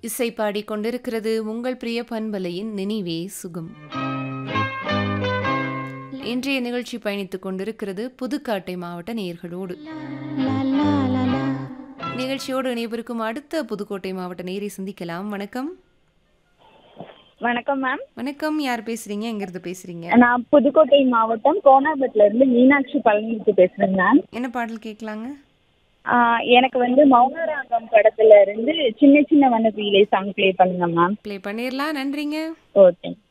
இசை பாடிக் கொண்டிருக்கிறது உங்கள் பிரிய பண்பலையின் நினைவே சுகம் இன்றைய நிகழ்ச்சி பயணித்துக் கொண்டிருக்கிறது புதுக்காட்டை மாவட்ட நேயர்களோடு நிகழ்ச்சியோடு இணையவிருக்கும் அடுத்த புதுக்கோட்டை மாவட்ட நேரை சந்திக்கலாம் வணக்கம் வணக்கம் மேம் வணக்கம் யார் பேசுறீங்க எங்கிருந்து பேசுறீங்க நான் புதுக்கோட்டை மாவட்டம் கோனாபேட்ல இருந்து மீனாட்சி பழனிக்கு பேசுறேன் மேம் என்ன பாடல் கேட்கலாங்க ஆஹ் எனக்கு வந்து மௌனராகம் படத்துல இருந்து சின்ன சின்ன வனவியிலே சாங் ப்ளே பண்ணுங்க மேம் ப்ளே பண்ணிடலாம் நன்றிங்க ஓகே